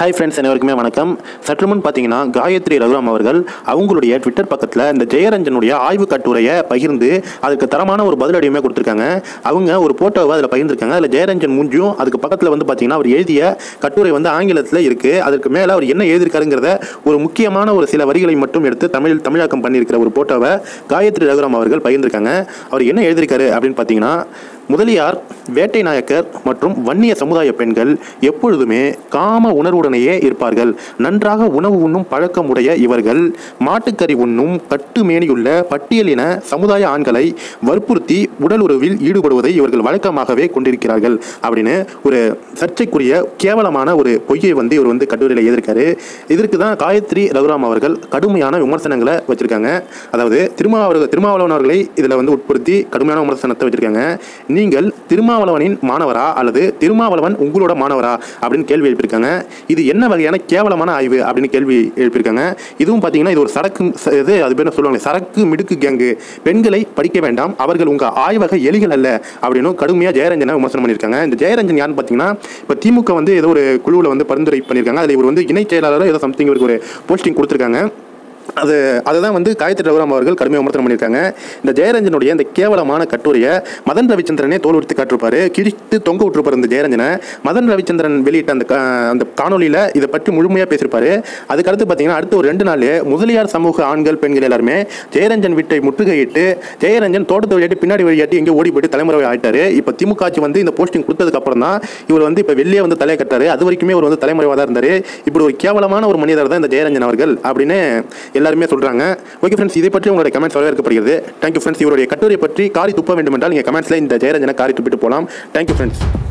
hi friends அனைவருக்குமே வணக்கம் சற்று முன் பார்த்தீங்கன்னா காயத்ரி ரகுராம் அவர்கள் அவங்களுடைய ட்விட்டர் பக்கத்தில் இந்த ஜெயரஞ்சனுடைய ஆய்வு கட்டுரையை பகிர்ந்து அதுக்கு தரமான ஒரு பதிலடியுமே கொடுத்துருக்காங்க அவங்க ஒரு போட்டோவை அதில் பகிர்ந்திருக்காங்க அதில் ஜெயரஞ்சன் மூஞ்சியும் அதுக்கு பக்கத்தில் வந்து பார்த்தீங்கன்னா அவர் எழுதிய கட்டுரை வந்து ஆங்கிலத்தில் இருக்குது அதுக்கு மேலே அவர் என்ன எழுதியிருக்காருங்கிறத ஒரு முக்கியமான ஒரு சில வரிகளை மட்டும் எடுத்து தமிழில் தமிழாக்கம் பண்ணியிருக்கிற ஒரு போட்டோவை காயத்ரி ரகுராம் அவர்கள் பகிர்ந்திருக்காங்க அவர் என்ன எழுதியிருக்காரு அப்படின்னு பார்த்தீங்கன்னா முதலியார் வேட்டை நாயக்கர் மற்றும் வன்னிய சமுதாய பெண்கள் எப்பொழுதுமே காம உணர்வுடனேயே இருப்பார்கள் நன்றாக உணவு உண்ணும் பழக்கமுடைய இவர்கள் மாட்டுக்கறி உண்ணும் கட்டுமேனியுள்ள பட்டியலின சமுதாய ஆண்களை வற்புறுத்தி உடலுறவில் ஈடுபடுவதை இவர்கள் வழக்கமாகவே கொண்டிருக்கிறார்கள் அப்படின்னு ஒரு சர்ச்சைக்குரிய கேவலமான ஒரு பொய்யை வந்து இவர் வந்து கட்டுரையில் எழுதியிருக்காரு இதற்கு தான் காயத்ரி ரகுராம் அவர்கள் கடுமையான விமர்சனங்களை வச்சிருக்காங்க அதாவது திருமாவளவன் திருமாவளவன் அவர்களை இதில் வந்து உட்படுத்தி கடுமையான விமர்சனத்தை வச்சிருக்காங்க நீங்கள் திருமாவளவனின் மாணவரா அல்லது திருமாவளவன் உங்களோட மாணவரா அப்படின்னு கேள்வி எழுப்பியிருக்காங்க இது என்ன வகையான கேவலமான ஆய்வு அப்படின்னு கேள்வி எழுப்பியிருக்காங்க இதுவும் பார்த்தீங்கன்னா இது ஒரு சரக்கு ச- இது அது பேர் என்ன சொல்லுவாங்க சரக்கு மிடுக்கு கேங்கு பெண்களை படிக்க வேண்டாம் அவர்கள் உங்கள் ஆய்வக எலிகள் அல்ல அப்படின்னு கடுமையாக ஜெயரஞ்சனை விமர்சனம் பண்ணியிருக்காங்க இந்த ஜெயரஞ்சன் யாருன்னு பார்த்தீங்கன்னா இப்போ திமுக வந்து ஏதோ ஒரு குழுவில் வந்து பரிந்துரை பண்ணியிருக்காங்க அதில் இவர் வந்து இணைச் செயலாளர் ஏதோ சம்திங் இவருக்கு ஒரு போஸ்டிங் கொடுத்துருக்காங்க அது அதுதான் வந்து காயத்ரி ரகுராம் அவர்கள் கடுமையாக விமர்சனம் பண்ணியிருக்காங்க இந்த ஜெயரஞ்சனுடைய இந்த கேவலமான கட்டுரையை மதன் ரவிச்சந்திரனே தோல் உடுத்து காட்டிருப்பாரு கிழித்து தொங்க விட்டுருப்பாரு இந்த ஜெயரஞ்சனை மதன் ரவிச்சந்திரன் வெளியிட்ட அந்த கா- அந்த காணொலியில் இதை பற்றி முழுமையாக பேசியிருப்பாரு அதுக்கடுத்து பார்த்தீங்கன்னா அடுத்த ஒரு ரெண்டு நாள் முதலியார் சமூக ஆண்கள் பெண்கள் எல்லாருமே ஜெயரஞ்சன் வீட்டை முற்றுகையிட்டு ஜெயரஞ்சன் தோட்டத்தை வழியாட்டி பின்னாடி வழியாட்டி எங்கேயோ ஓடி போயிட்டு தலைமுறை ஆயிட்டாரு இப்போ திமுக ஆட்சி வந்து இந்த போஸ்டிங் கொடுத்ததுக்கு அப்புறம் தான் இவர் வந்து இப்போ வெளியே வந்து தலையை கட்டாரு அது வரைக்குமே இவர் வந்து தலைமுறைவாக தான் இருந்தார் இப்படி ஒரு கேவலமான ஒரு மனிதர் தான் இந்த ஜெயரஞ்சன் அவர்கள் அப்படின்னு எல்லாருமே சொல்றாங்க ஓகே ஃப்ரெண்ட்ஸ் இதை பற்றி உங்களுடைய கமெண்ட்ஸ் வரவேற்கப்படுகிறது தேங்க்யூ ஃப்ரெண்ட்ஸ் இவருடைய கட்டுரை பற்றி காரி துப்ப வேண்டும் என்றால் நீங்கள் கமெண்ட்ஸில் இந்த ஜெயரஞ்சனை காரி துப்பிட்டு போகலாம் தேங்க்யூ ஃப்ரெண்ட்ஸ்